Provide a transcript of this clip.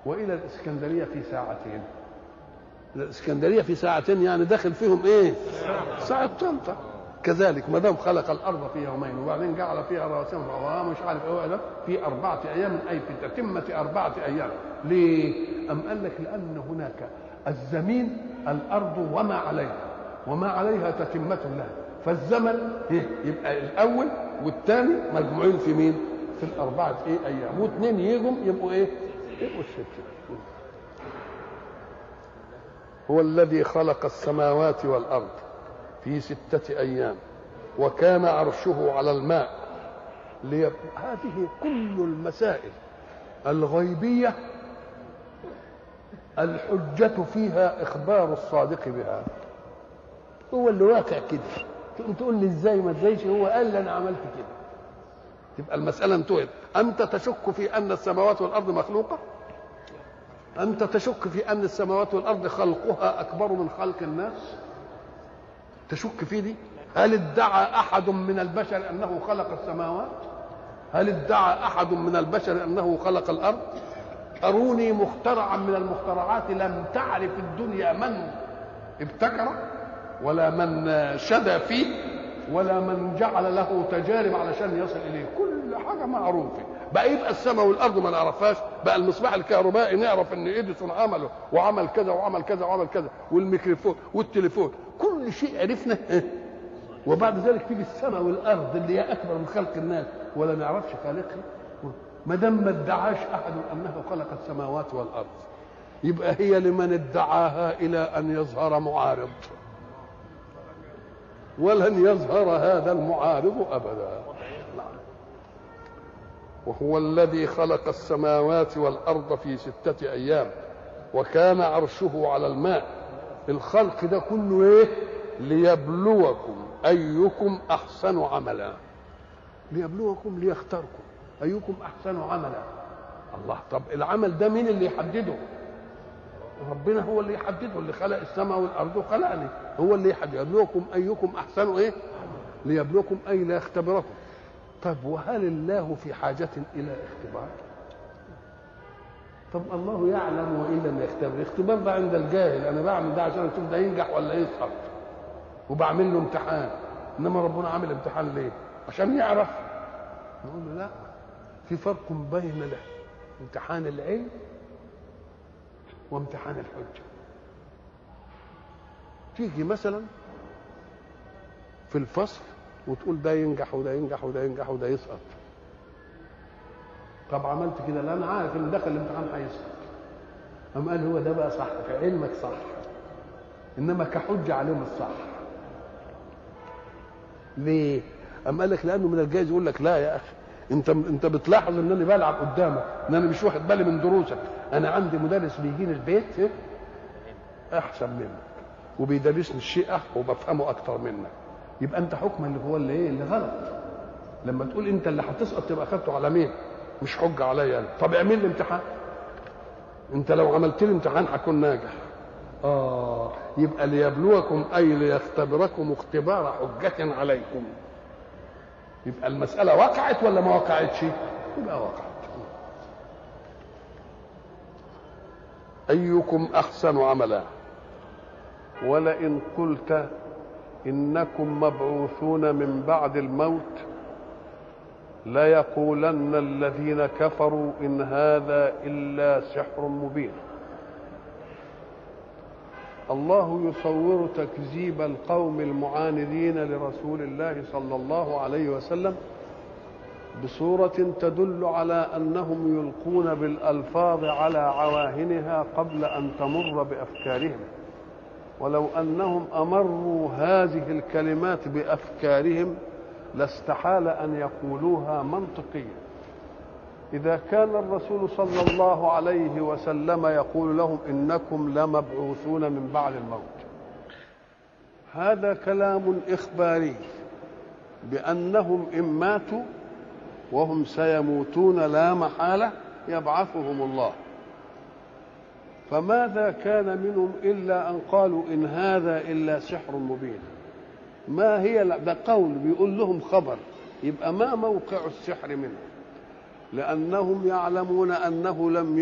والى الاسكندريه في ساعتين الاسكندريه في ساعتين يعني داخل فيهم ايه ساعه طنطا كذلك ما دام خلق الارض في يومين وبعدين جعل فيها رواسي ومش عارف ايه ده في اربعه ايام اي في تتمه اربعه ايام ليه؟ ام قال لك لان هناك الزمين الارض وما عليها وما عليها تتمه لها فالزمن إيه؟ يبقى الاول والثاني مجموعين في مين؟ في الاربعه ايه ايام واثنين يجوا يبقوا ايه؟ يبقوا السته هو الذي خلق السماوات والارض في ستة أيام وكان عرشه على الماء ليب... هذه كل المسائل الغيبية الحجة فيها إخبار الصادق بها هو اللي واقع كده تقوم تقول لي ازاي ما ازايش هو قال لي انا عملت كده تبقى المسألة انتهت أنت تشك في أن السماوات والأرض مخلوقة أنت تشك في أن السماوات والأرض خلقها أكبر من خلق الناس تشك في دي هل ادعى احد من البشر انه خلق السماوات هل ادعى احد من البشر انه خلق الارض اروني مخترعا من المخترعات لم تعرف الدنيا من ابتكر ولا من شدى فيه ولا من جعل له تجارب علشان يصل اليه كل حاجه معروفه بقى يبقى السماء والارض ما نعرفهاش بقى المصباح الكهربائي نعرف ان اديسون عمله وعمل كذا وعمل كذا وعمل كذا والميكروفون والتليفون كل شيء عرفنا وبعد ذلك تيجي السماء والارض اللي هي اكبر من خلق الناس ولا نعرفش خالقها ما دام ما ادعاش احد انه خلق السماوات والارض يبقى هي لمن ادعاها الى ان يظهر معارض ولن يظهر هذا المعارض ابدا وهو الذي خلق السماوات والارض في سته ايام وكان عرشه على الماء الخلق ده كله ايه ليبلوكم ايكم احسن عملا ليبلوكم ليختاركم ايكم احسن عملا الله طب العمل ده مين اللي يحدده ربنا هو اللي يحدده اللي خلق السماء والارض وخلقني هو اللي يحدد يبلوكم ايكم احسن ايه ليبلوكم اي ليختبركم طب وهل الله في حاجة إلى اختبار؟ طب الله يعلم وإن لم يختبر، الاختبار ده عند الجاهل، أنا بعمل ده عشان أشوف ده ينجح ولا يسقط. وبعمل له امتحان، إنما ربنا عامل امتحان ليه؟ عشان يعرف. نقول له لا، في فرق بين امتحان العلم وامتحان الحجة. تيجي مثلا في الفصل وتقول ده ينجح وده ينجح وده ينجح وده يسقط طب عملت كده لا انا عارف ان دخل الامتحان هيسقط قام قال هو ده بقى صح في علمك صح انما كحجه عليهم الصح ليه قام قال لك لانه من الجايز يقول لك لا يا اخي انت انت بتلاحظ ان انا بلعب قدامك ان انا مش واخد بالي من دروسك انا عندي مدرس بيجيني البيت احسن منك وبيدرسني الشيء وبفهمه اكتر منك يبقى انت حكما اللي هو اللي ايه اللي غلط لما تقول انت اللي هتسقط تبقى اخدته على مين مش حجه عليا انا طب اعمل لي امتحان انت لو عملت لي امتحان هكون ناجح اه يبقى ليبلوكم اي ليختبركم اختبار حجه عليكم يبقى المساله وقعت ولا ما وقعتش يبقى وقعت ايكم احسن عملا ولئن قلت انكم مبعوثون من بعد الموت ليقولن الذين كفروا ان هذا الا سحر مبين الله يصور تكذيب القوم المعاندين لرسول الله صلى الله عليه وسلم بصوره تدل على انهم يلقون بالالفاظ على عواهنها قبل ان تمر بافكارهم ولو انهم امروا هذه الكلمات بافكارهم لاستحال ان يقولوها منطقيا اذا كان الرسول صلى الله عليه وسلم يقول لهم انكم لمبعوثون من بعد الموت هذا كلام اخباري بانهم ان ماتوا وهم سيموتون لا محاله يبعثهم الله فماذا كان منهم الا ان قالوا ان هذا الا سحر مبين ما هي ده قول بيقول لهم خبر يبقى ما موقع السحر منه لانهم يعلمون انه لم